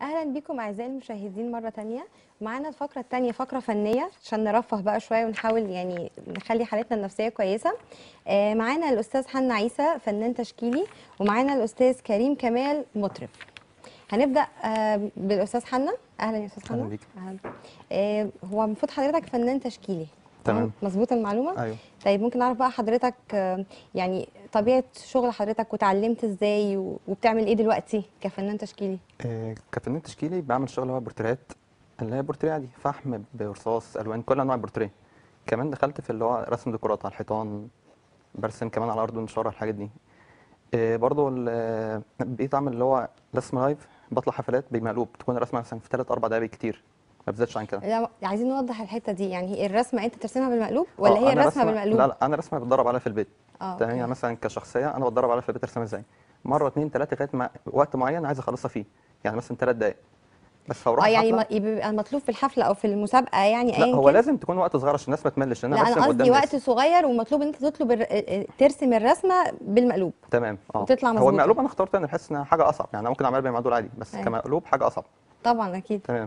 اهلا بكم اعزائي المشاهدين مره تانية معانا الفقره التانية فقره فنيه عشان نرفه بقى شويه ونحاول يعني نخلي حالتنا النفسيه كويسه آه، معانا الاستاذ حنا عيسى فنان تشكيلي ومعانا الاستاذ كريم كمال مطرب هنبدا آه، بالاستاذ حنا اهلا يا استاذ أهلا حنا بيك. اهلا آه، هو المفروض حضرتك فنان تشكيلي تمام. مظبوط المعلومه ايوه طيب ممكن نعرف بقى حضرتك آه، يعني طبيعه شغل حضرتك وتعلمت ازاي و- وبتعمل ايه دلوقتي كفنان تشكيلي آه، كفنان تشكيلي بعمل شغل هو بورتريهات اللي هي بورتريه عادي فحم برصاص الوان كل انواع البورتريه كمان دخلت في اللي هو رسم ديكورات على الحيطان برسم كمان على الارض ونشاره الحاجات دي آه، برضو ال- آه، بقيت اعمل اللي هو رسم لايف بطلع حفلات بمقلوب تكون الرسمه مثلا في 3 4 دقايق كتير ما بزيدش عن كده لا عايزين نوضح الحته دي يعني هي الرسمه انت ترسمها بالمقلوب ولا آه، هي أنا الرسمه رسمة- بالمقلوب لا لا انا رسمه بتدرب عليها في البيت اه تمام يعني أوكي. مثلا كشخصيه انا بتدرب عليها في البيت ارسمها ازاي مره اتنين تلاته لغايه ما وقت معين عايز اخلصها فيه يعني مثلا ثلاث دقائق بس هروح اه يعني حفلة- ما- يبقى المطلوب في الحفله او في المسابقه يعني لا ايا هو كان لازم تكون وقت صغير عشان الناس ما تملش لان لا انا انا برسم قصدي قدام وقت ناس صغير ومطلوب ان انت تطلب الر- اه- ترسم الرسمه بالمقلوب تمام اه وتطلع هو مظبوطة. المقلوب انا اخترت انا بحس انها حاجه اصعب يعني انا ممكن اعملها بالمعدول عادي بس أيوة. كمقلوب حاجه اصعب طبعا اكيد تمام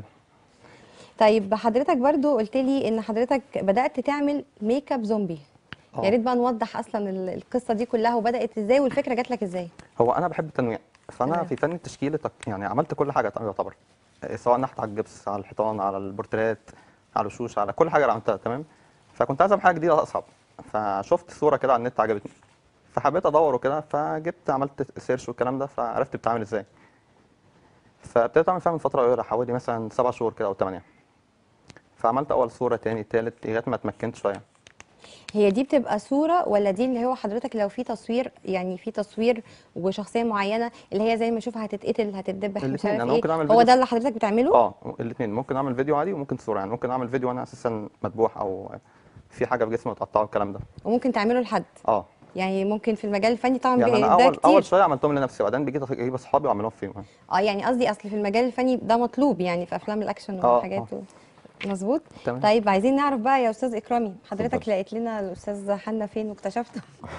طيب حضرتك برضو قلت لي ان حضرتك بدات تعمل ميك اب زومبي آه. يا ريت بقى نوضح اصلا ال- القصه دي كلها وبدات ازاي والفكره جات لك ازاي هو انا بحب التنويع فانا تمام. في فن التشكيل تك- يعني عملت كل حاجه يعتبر آه، سواء نحت على الجبس على الحيطان على البورتريات على الوشوش على كل حاجه عملتها تمام فكنت عايز اعمل حاجه جديده اصعب فشفت صوره كده على النت عجبتني فحبيت ادور وكده فجبت عملت سيرش والكلام ده فعرفت بتعمل ازاي فابتديت اعمل فيها من فتره قليله حوالي مثلا سبع شهور كده او ثمانيه فعملت اول صوره تاني تالت لغايه ما اتمكنت شويه هي دي بتبقى صورة ولا دي اللي هو حضرتك لو في تصوير يعني في تصوير وشخصية معينة اللي هي زي ما اشوفها هتتقتل هتتدبح مش الاتنين، عارف أنا ايه ممكن أعمل هو فيديو ده اللي حضرتك بتعمله؟ اه الاثنين ممكن اعمل فيديو عادي وممكن صوره يعني ممكن اعمل فيديو وانا اساسا مذبوح او في حاجه في جسمي متقطعه والكلام ده وممكن تعمله لحد اه يعني ممكن في المجال الفني طبعا يعني بي- انا ده اول كتير اول شويه عملتهم لنفسي وبعدين بيجي اجيب اصحابي واعملهم فيهم اه يعني قصدي اصل في المجال الفني ده مطلوب يعني في افلام الاكشن آه، والحاجات و... مظبوط تمام. طيب عايزين نعرف بقى يا استاذ اكرامي حضرتك اتفضل. لقيت لنا الاستاذ حنا فين واكتشفته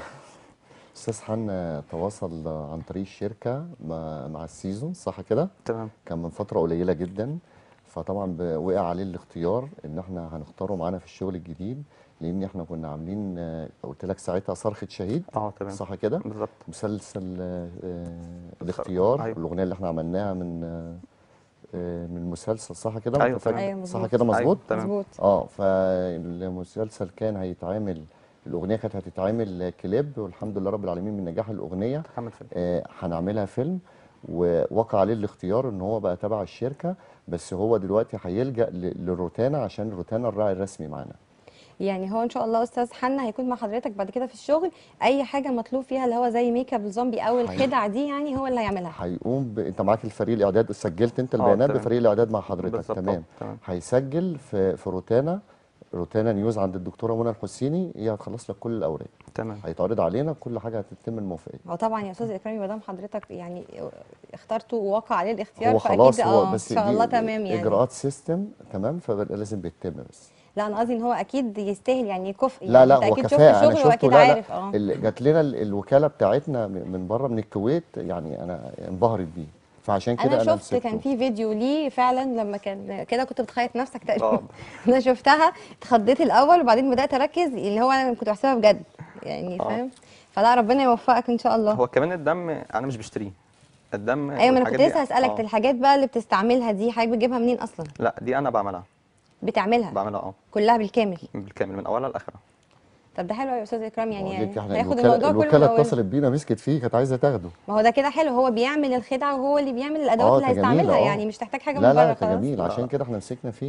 استاذ حنا تواصل عن طريق الشركه مع مع السيزون صح كده تمام كان من فتره قليله جدا فطبعا ب- وقع عليه الاختيار ان احنا هنختاره معانا في الشغل الجديد لان احنا كنا عاملين آه، قلت لك ساعتها صرخه شهيد اه تمام صح كده بالظبط مسلسل آه، آه، الاختيار أيوة. الاغنيه اللي احنا عملناها من آه، آه، من المسلسل صح كده أيوة، أنت فاكر؟ أيوة، صح مظبوط. كده مظبوط أيوة، تمام. مظبوط اه فالمسلسل كان هيتعمل الاغنيه كانت هتتعمل كليب والحمد لله رب العالمين من نجاح الاغنيه محمد فيلم آه، هنعملها فيلم ووقع عليه الاختيار ان هو بقى تبع الشركه بس هو دلوقتي هيلجا ل- للروتانا عشان روتانا الراعي الرسمي معانا يعني هو ان شاء الله استاذ حنا هيكون مع حضرتك بعد كده في الشغل اي حاجه مطلوب فيها اللي هو زي ميك اب الزومبي او الخدع دي يعني هو اللي هيعملها هيقوم ب... انت معاك الفريق الاعداد سجلت انت آه، البيانات تمام. بفريق الاعداد مع حضرتك بالظبط، تمام آه، تمام. هيسجل في في روتانا روتانا نيوز عند الدكتوره منى الحسيني هي هتخلص لك كل الاوراق تمام هيتعرض علينا كل حاجه هتتم الموافقه هو طبعا يا استاذ اكرامي ما دام حضرتك يعني اخترته ووقع عليه الاختيار هو فاكيد خلاص اه هو ان بس شاء دي الله تمام يعني اجراءات سيستم تمام فلازم بيتم بس لا انا قصدي ان هو اكيد يستاهل يعني كفء لا يعني لا انت هو اكيد شفت كفاءة انا شغله شفته واكيد لا عارف لا اه ال- جات لنا ال- الوكاله بتاعتنا من من بره من الكويت يعني انا انبهرت بيه فعشان كده انا انا, شفت كان مسكته. في فيديو ليه فعلا لما كان كده كنت بتخيط نفسك تقريبا اه انا شفتها اتخضيت الاول وبعدين بدات اركز اللي هو انا كنت بحسبها بجد يعني آه. فاهم فلا ربنا يوفقك ان شاء الله هو كمان الدم انا مش بشتريه الدم ايوه ما انا كنت والحاجات دي- لسه هسالك آه. الحاجات بقى اللي بتستعملها دي حضرتك بتجيبها منين اصلا لا دي انا بعملها بتعملها بعملها اه كلها بالكامل بالكامل من اولها لاخرها طب ده حلو قوي يا استاذ اكرام يعني, بقول لك يعني احنا هياخد الوكاله الموضوع كله من الوكاله اوله اتصلت بينا مسكت فيه كانت عايزه تاخده ما هو ده كده حلو هو بيعمل الخدعه وهو اللي بيعمل الادوات اه اللي كجميل هيستعملها اه يعني مش تحتاج حاجه لا من بره لا خلاص كجميل عشان آه. كده احنا مسكنا فيه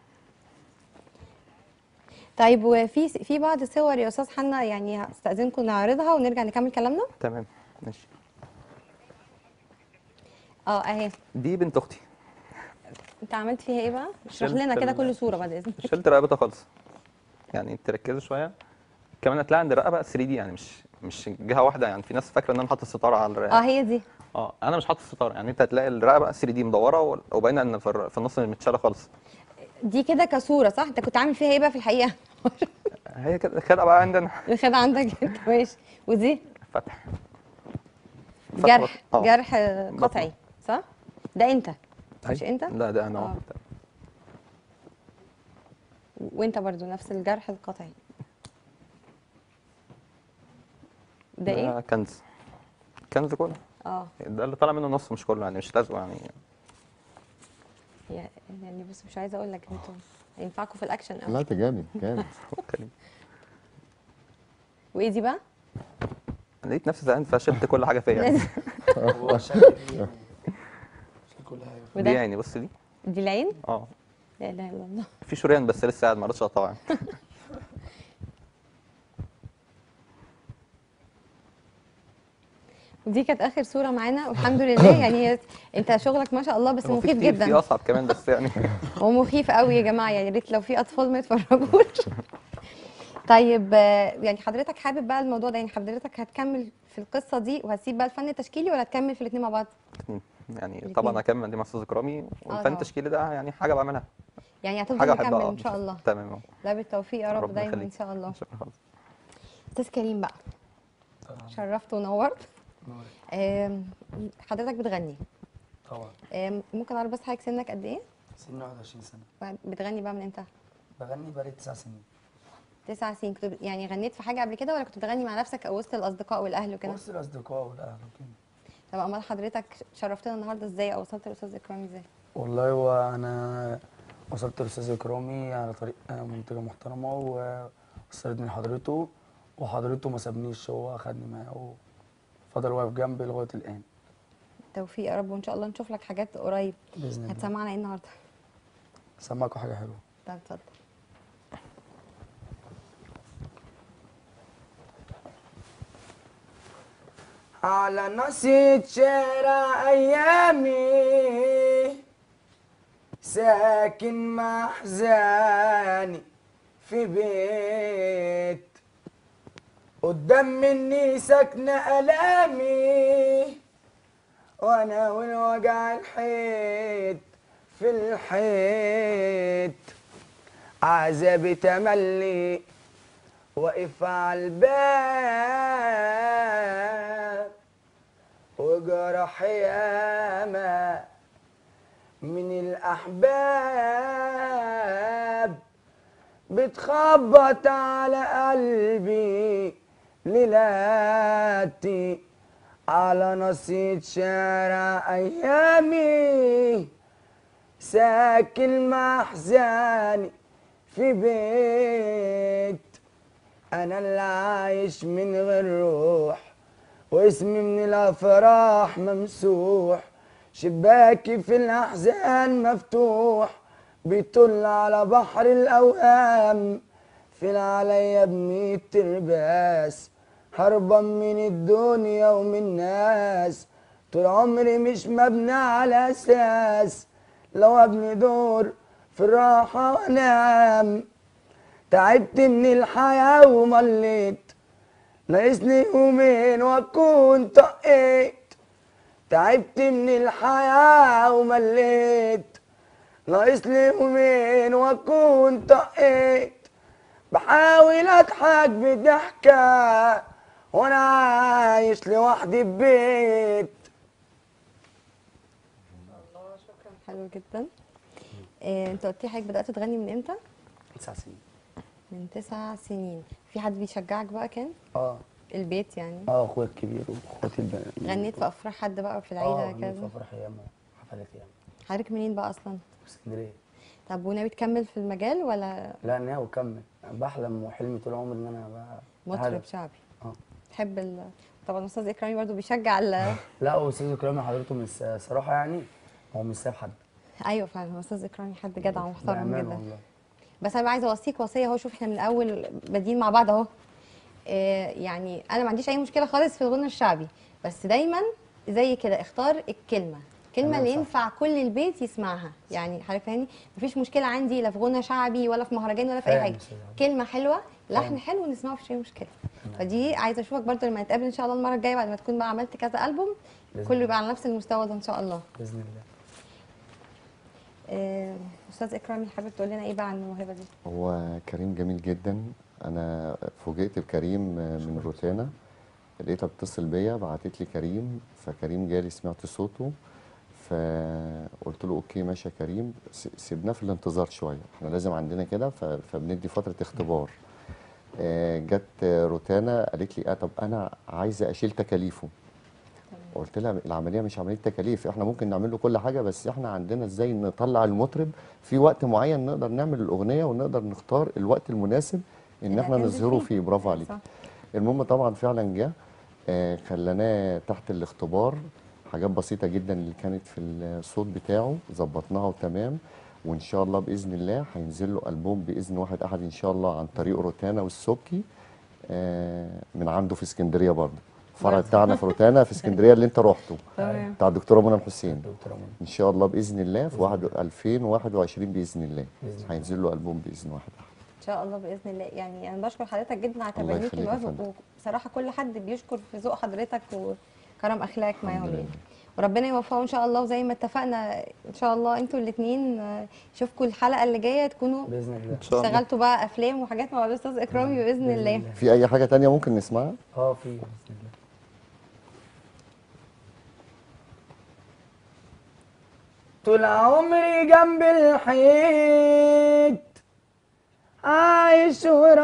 طيب وفي في بعض الصور يا استاذ حنا يعني هستاذنكم نعرضها ونرجع نكمل كلامنا تمام ماشي اه اهي دي بنت اختي انت عملت فيها ايه بقى اشرح شلت لنا كده ال- كل صوره بعد اذنك شلت رقبتها خالص يعني تركزوا شويه كمان هتلاقي عند الرقبه 3 دي يعني مش مش جهه واحده يعني في ناس فاكره ان انا حاطط ستاره على اه الرقبه هي دي اه انا مش حاطط ستاره يعني انت هتلاقي الرقبه 3 دي مدوره وال- وباينه ان في الر- في النص متشاله خالص دي كده كصوره صح انت كنت عامل فيها ايه بقى في الحقيقه هي كده خدعه بقى عندنا الخدعه عندك انت ماشي ودي فتح فتح جرح آه. جرح قطعي صح ده انت مش أيوة. انت لا ده انا آه. آه. وانت برضو نفس الجرح القطعي ده ايه كنز كنز كله اه ده اللي طالع منه نص مش كله يعني مش لازم يعني يا- يعني بس مش عايزه اقول لك انتوا هينفعكم في الاكشن قوي لا ده جامد جامد كريم. وايه دي بقى لقيت نفسي زهقان فشلت كل حاجه فيا يعني. هو شكل شكل كل حاجه دي وده يعني بص دي دي العين اه لا اله الا الله في شريان بس لسه قاعد ما رضيتش اقطعه يعني ودي كانت اخر صوره معانا والحمد لله يعني هي- انت شغلك ما شاء الله بس هو في مخيف كتير في جدا اصعب كمان بس يعني هو مخيف قوي يا جماعه يعني يا ريت لو في اطفال ما يتفرجوش طيب آه، يعني حضرتك حابب بقى الموضوع ده يعني حضرتك هتكمل في القصه دي وهتسيب بقى الفن التشكيلي ولا هتكمل في الاثنين مع بعض يعني الاتنين. طبعا هكمل دي مع استاذ اكرامي والفن طبعا. التشكيلي ده يعني حاجه بعملها يعني هتفضل حاجه مكمل بحبها ان شاء الله تمام أهو. لا بالتوفيق يا رب ربنا دايما ان يخليك. شاء الله شكرا خالص استاذ كريم بقى طبعا شرفت ونورت نور. آم، حضرتك بتغني طبعا آم، ممكن اعرف بس حضرتك سنك قد ايه سني 21 سنه بتغني بقى من امتى بغني بقالي تسع سنين تسع سنين كنت ب- يعني غنيت في حاجه قبل كده ولا كنت بتغني مع نفسك او وسط الاصدقاء والاهل وكده وسط الاصدقاء والاهل وكده طب امال حضرتك شرفتنا النهارده ازاي او وصلت للاستاذ اكرام ازاي والله هو انا وصلت لاستاذ اكرامي على طريق منتجه محترمه ووصلتني لحضرته وحضرته ما سابنيش هو اخدني معاه وفضل واقف جنبي لغايه الان توفيق يا رب وان شاء الله نشوف لك حاجات قريب باذن الله هتسمعنا ايه النهارده سمعكوا حاجه حلوه طب اتفضل على نصية شارع أيامي ساكن محزاني في بيت قدام مني ساكنة ألامي وأنا والوجع الحيط في الحيط عذابي تملي واقف على الباب وجرح ياما من الأحباب بتخبط على قلبي ليلاتي على نصية شارع أيامي ساكن محزاني في بيت انا اللي عايش من غير روح واسمي من الافراح ممسوح شباكي في الاحزان مفتوح بيطل على بحر الاوهام فين عليا بمية ترباس هربان من الدنيا ومن الناس طول عمري مش مبني على اساس لو ابني دور في الراحة وانام تعبت من الحياة ومليت ناقصني يومين واكون طقيت تعبت من الحياة ومليت ناقصني يومين واكون طقيت بحاول اضحك بضحكة وانا عايش لوحدي في بيت حلو جدا آه، انت قلت لي حضرتك بدات تغني من امتى تسع سنين من تسع سنين في حد بيشجعك بقى كان اه البيت يعني اه اخويا الكبير واخواتي البنات غنيت في افراح حد بقى في اه العيله غنيت في كذا افراح ياما حفلات ياما حضرتك منين بقى اصلا في اسكندريه طب وناوي تكمل في المجال ولا لا ناوي اكمل بحلم وحلمي طول عمري ان انا ابقى مطرب هدف. شعبي اه تحب ال... طبعا الاستاذ اكرامي برضو بيشجع ال... لا واستاذ اكرامي حضرته مش صراحه يعني هو مش سايب حد ايوه فعلا هو استاذ اكرامي حد جدع ومحترم بأمانة جدا والله بس انا بقى عايزه اوصيك وصيه اهو شوف احنا من الاول بادئين مع بعض اهو آه، يعني انا ما عنديش اي مشكله خالص في الغنى الشعبي بس دايما زي كده اختار الكلمه الكلمه تمام، اللي صح. ينفع كل البيت يسمعها يعني حضرتك فاهمني مفيش مشكله عندي لا في غنى شعبي ولا في مهرجان ولا في اي فاهم حاجه يا أستاذ عبد. كلمه حلوه لحن فاهم. حلو نسمعه مفيش اي مشكله فدي عايزه اشوفك برضو لما نتقابل ان شاء الله المره الجايه بعد ما تكون بقى عملت كذا البوم بإذن كله الله. يبقى على نفس المستوى ده ان شاء الله باذن الله آه، استاذ اكرامي حابب تقول لنا ايه بقى عن الموهبه دي هو كريم جميل جدا انا فوجئت بكريم من روتانا لقيتها بتتصل بيا بعتت لي كريم فكريم جالي سمعت صوته فقلت قلت له اوكي ماشي يا كريم س- سيبناه في الانتظار شويه احنا لازم عندنا كده ف- فبندي فتره اختبار آه، جت آه، روتانا قالت لي اه طب انا عايزه اشيل تكاليفه قلت لها العمليه مش عمليه تكاليف احنا ممكن نعمل له كل حاجه بس احنا عندنا ازاي نطلع المطرب في وقت معين نقدر نعمل الاغنيه ونقدر نختار الوقت المناسب ان اللي احنا هتنزل نظهره فيه. فيه برافو عليك صح. المهم طبعا فعلا جه آه، خلاناه تحت الاختبار حاجات بسيطه جدا اللي كانت في الصوت بتاعه ظبطناها وتمام وان شاء الله باذن الله هينزل له البوم باذن واحد احد ان شاء الله عن طريق روتانا والسبكي آه، من عنده في اسكندريه برضه الفرع بتاعنا في روتانا في اسكندريه اللي انت رحته تمام بتاع الدكتوره منى الحسين دكتور أمون. ان شاء الله باذن الله في واحد 2021 باذن الله بإذن الله. هينزل له البوم باذن واحد احد ان شاء الله باذن الله يعني انا بشكر حضرتك جدا على الله تبنيك يخليك يا الوهب فندم. وبصراحه كل حد بيشكر في ذوق حضرتك وكرم اخلاقك معاهم الحمد يعني لله. وربنا يوفقهم ان شاء الله وزي ما اتفقنا ان شاء الله انتوا الاثنين اشوفكم الحلقه اللي جايه تكونوا باذن الله ان شاء الله اشتغلتوا بقى افلام وحاجات مع الاستاذ اكرامي باذن الله في اي حاجه تانية ممكن نسمعها اه في باذن الله طول عمري جنب الحيط عايش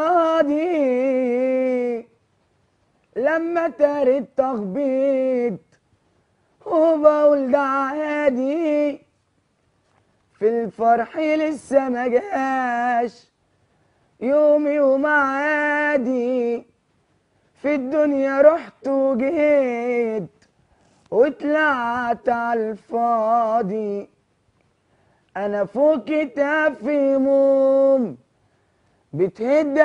وراضي لما تاري التخبيط وبقول ده عادي في الفرح لسه ما جاش يومي ومعادي في الدنيا رحت وجيت وطلعت على الفاضي انا فوق كتافي هموم بتهد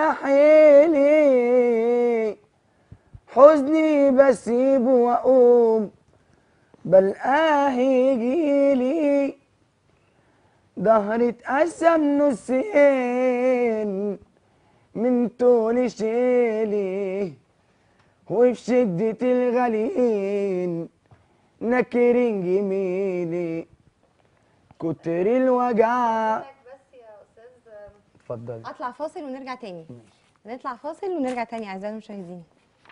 حيلي حزني بسيبه واقوم بلقاه يجيلي ظهري اتقسم نصين من طول شيلي وفي شدة الغليل نكرين جميلي كتر الوجع بس يا استاذ اتفضل اطلع فاصل ونرجع تاني نطلع فاصل ونرجع تاني اعزائي المشاهدين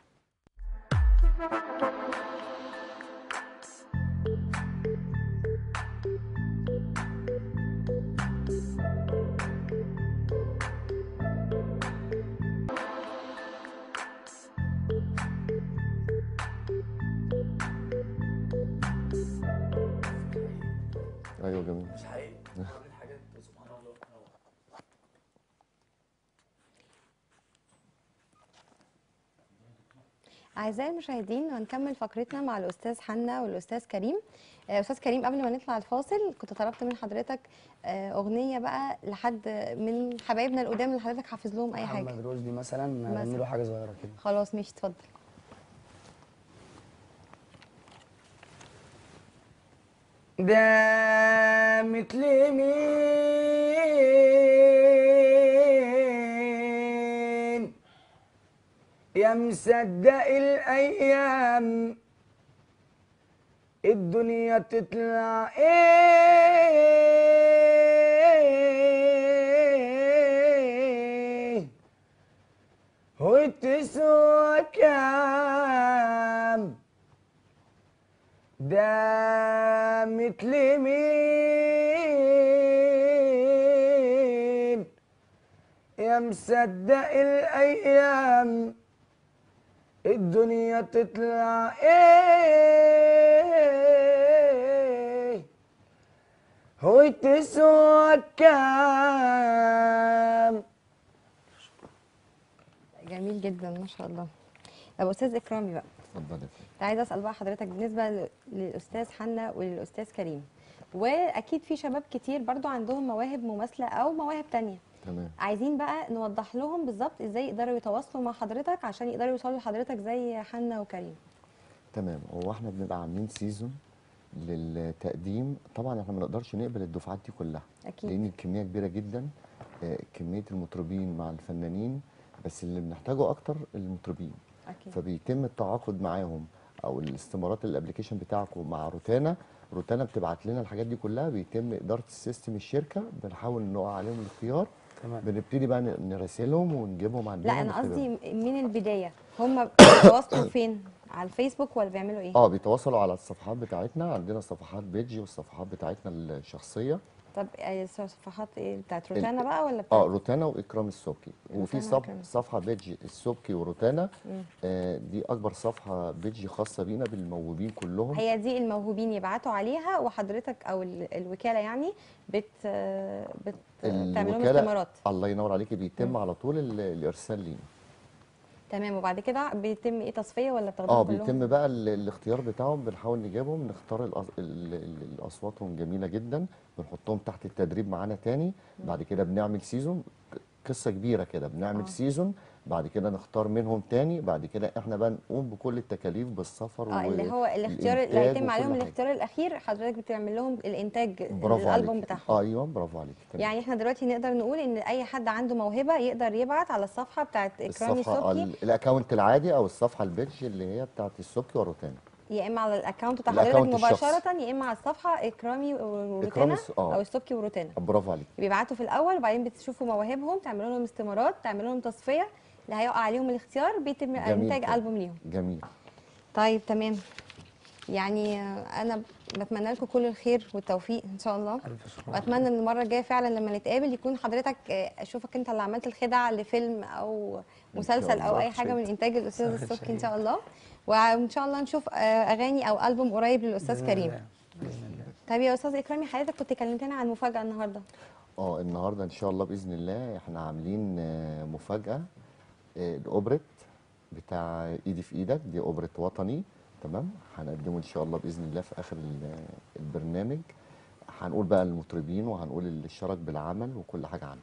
ايوه جميل مش حقيقي عامل حاجات سبحان الله اعزائي المشاهدين هنكمل فقرتنا مع الاستاذ حنا والاستاذ كريم آه، استاذ كريم قبل ما نطلع الفاصل كنت طلبت من حضرتك آه، اغنيه بقى لحد من حبايبنا القدام اللي حضرتك حافظ لهم اي حاجه محمد رشدي مثلا مثلا. نعمل له حاجه صغيره كده خلاص ماشي اتفضل ده مثل مين يا مصدق الايام الدنيا تطلع ايه وتسوى كام ده مثل مين يا مصدق الايام الدنيا تطلع ايه هو تسوى كام جميل جدا ما شاء الله طب استاذ اكرامي بقى اتفضل يا فندم. كنت عايزه اسال بقى حضرتك بالنسبه ل- للاستاذ حنا وللاستاذ كريم واكيد في شباب كتير برضو عندهم مواهب مماثله او مواهب تانية تمام عايزين بقى نوضح لهم بالظبط ازاي يقدروا يتواصلوا مع حضرتك عشان يقدروا يوصلوا لحضرتك زي حنا وكريم تمام هو احنا بنبقى عاملين سيزون للتقديم طبعا احنا ما نقدرش نقبل الدفعات دي كلها اكيد لان الكميه كبيره جدا آه، كميه المطربين مع الفنانين بس اللي بنحتاجه اكتر المطربين اكيد فبيتم التعاقد معاهم او الاستمارات الابلكيشن بتاعكم مع روتانا روتانا بتبعت لنا الحاجات دي كلها بيتم اداره السيستم الشركه بنحاول نقع عليهم الاختيار تمام بنبتدي بقى ن- نراسلهم ونجيبهم عندنا لا انا ونختبرهم. قصدي من البدايه هم بيتواصلوا فين على الفيسبوك ولا بيعملوا ايه اه بيتواصلوا على الصفحات بتاعتنا عندنا صفحات بيجي والصفحات بتاعتنا الشخصيه طب آه، صفحات ايه بتاعت ال- روتانا بقى ولا اه بتاعت روتانا واكرام السبكي وفي روتانا صف وإكرام. صفحه بيجي السبكي وروتانا آه دي اكبر صفحه بيجي خاصه بينا بالموهوبين كلهم هي دي الموهوبين يبعتوا عليها وحضرتك او ال- الوكاله يعني بت بت بتعمل لهم استمارات الله ينور عليكي بيتم على طول ال- الارسال لينا تمام وبعد كده بيتم ايه تصفيه ولا بتاخدوهم اه كلهم؟ بيتم بقى ال- الاختيار بتاعهم بنحاول نجيبهم نختار الأص- ال- ال- الاصواتهم جميله جدا بنحطهم تحت التدريب معانا تاني بعد كده بنعمل سيزون ك- قصه كبيره كده بنعمل آه. سيزون بعد كده نختار منهم تاني بعد كده احنا بقى نقوم بكل التكاليف بالسفر اه اللي هو الاختيار اللي والإنتاج هيتم عليهم وكل حاجة. الاختيار الاخير حضرتك بتعمل لهم الانتاج برافو الالبوم عليك بتاعهم اه ايوه برافو عليك تمام. يعني احنا دلوقتي نقدر نقول ان اي حد عنده موهبه يقدر يبعت على الصفحه بتاعت اكرامي الصفحه السبكي ال- الاكونت العادي او الصفحه البيدج اللي هي بتاعت السبكي وروتانا يا اما على الاكونت بتاع الأكاونت حضرتك الشخصي. مباشره يا اما على الصفحه اكرامي إكرامي وروتانا الس- آه. او السبكي وروتانا برافو عليك بيبعتوا في الاول وبعدين بتشوفوا مواهبهم تعملوا لهم استمارات تعملوا لهم تصفيه اللي هيقع عليهم الاختيار بيتم جميل انتاج كده. البوم ليهم جميل طيب تمام يعني آه، انا بتمنى لكم كل الخير والتوفيق ان شاء الله الف شكر واتمنى ان المره الجايه فعلا لما نتقابل يكون حضرتك آه، اشوفك انت اللي عملت الخدع لفيلم او مسلسل او الله. اي حاجه من انتاج الاستاذ سهل السبكي ان شهيد. شاء الله وان شاء الله نشوف آه، اغاني او البوم قريب للاستاذ بإذن كريم الله. باذن الله طيب يا استاذ اكرامي حضرتك كنت كلمتنا عن مفاجاه النهارده اه النهارده ان شاء الله باذن الله احنا عاملين آه، مفاجاه آه، الاوبريت بتاع ايدي في ايدك دي اوبريت وطني تمام هنقدمه ان شاء الله باذن الله في اخر ال- البرنامج هنقول بقى المطربين وهنقول اللي اشترك بالعمل وكل حاجه عنه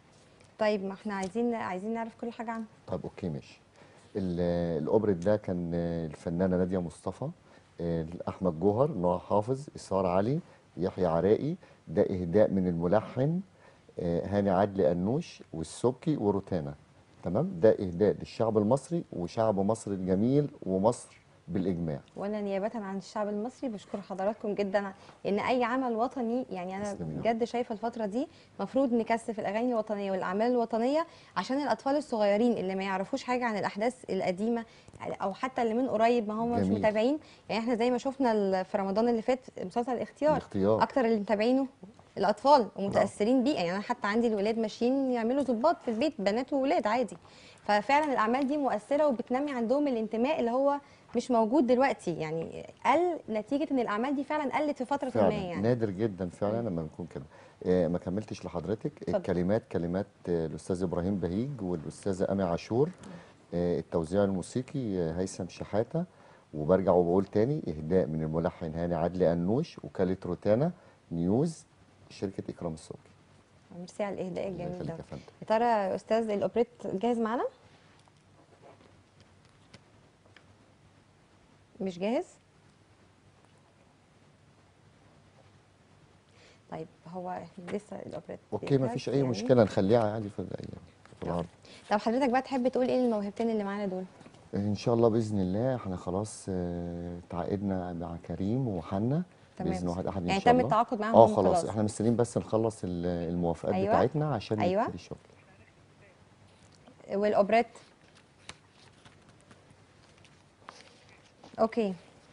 طيب ما احنا عايزين عايزين نعرف كل حاجه عنه طيب اوكي ماشي ال- الاوبريت ده كان آه، الفنانه ناديه مصطفى آه، احمد جوهر نوع حافظ اسار علي يحيى عراقي ده اهداء من الملحن آه، هاني عدلي انوش والسبكي وروتانا تمام ده اهداء للشعب المصري وشعب مصر الجميل ومصر بالاجماع وانا نيابه عن الشعب المصري بشكر حضراتكم جدا ان اي عمل وطني يعني انا تسلمي يا رب. بجد شايفه الفتره دي المفروض نكثف الاغاني الوطنيه والاعمال الوطنيه عشان الاطفال الصغيرين اللي ما يعرفوش حاجه عن الاحداث القديمه او حتى اللي من قريب ما هم مش جميل. متابعين يعني احنا زي ما شفنا ال- في رمضان اللي فات مسلسل الاختيار الاختيار. اكتر اللي متابعينه الاطفال ومتاثرين بيه يعني انا حتى عندي الولاد ماشيين يعملوا ظباط في البيت بنات وولاد عادي ففعلا الاعمال دي مؤثره وبتنمي عندهم الانتماء اللي هو مش موجود دلوقتي يعني قل نتيجه ان الاعمال دي فعلا قلت في فتره ما فعلا يعني نادر جدا فعلا لما نكون كده آه، ما كملتش لحضرتك اتفضل. الكلمات كلمات آه، الاستاذ ابراهيم بهيج والاستاذه امي عاشور آه، التوزيع الموسيقي آه، هيثم شحاته وبرجع وبقول تاني اهداء من الملحن هاني عدلي انوش وكاله روتانا نيوز شركه اكرام السبكي ميرسي على الاهداء الله الجميل يخليك ده يا فندم يا ترى يا استاذ الاوبريت جاهز معانا مش جاهز طيب هو لسه الاوبريت اوكي ما بيجهز فيش اي يعني. مشكله نخليها عادي في ال- في العرض طب حضرتك بقى تحب تقول ايه للموهبتين اللي معانا دول ان شاء الله باذن الله احنا خلاص آه، تعاقدنا مع كريم وحنا تمام. باذن واحد احد ان يعني شاء تم الله التعاقد معاهم اه هم خلاص خلاص. احنا مستنيين بس نخلص ال- الموافقات أيوة. بتاعتنا عشان أيوة. نبتدي الشغل والاوبريت اوكي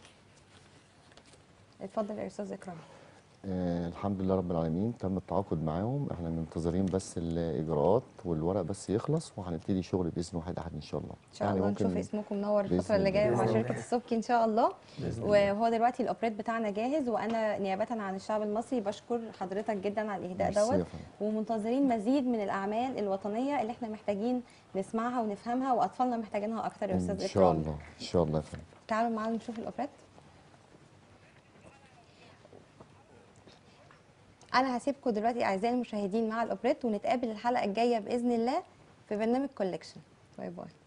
اتفضل يا استاذ اكرام آه الحمد لله رب العالمين تم التعاقد معاهم احنا منتظرين بس الاجراءات والورق بس يخلص وهنبتدي شغل باذن واحد احد ان شاء الله ان شاء الله نشوف اسمكم منور بإذن الفتره اللي جايه الله. مع بإذن شركه الله. السبكي ان شاء الله بإذن الله. وهو دلوقتي الاوبريت بتاعنا جاهز وانا نيابه عن الشعب المصري بشكر حضرتك جدا على الاهداء ميرسي يا دوت فندم. ومنتظرين مزيد من الاعمال الوطنيه اللي احنا محتاجين نسمعها ونفهمها واطفالنا محتاجينها اكتر يا استاذ ان شاء اكرام الله ان شاء الله يا فندم تعالوا معانا نشوف الاوبريت انا هسيبكم دلوقتي اعزائي المشاهدين مع الاوبريت ونتقابل الحلقه الجايه باذن الله في برنامج كولكشن باي باي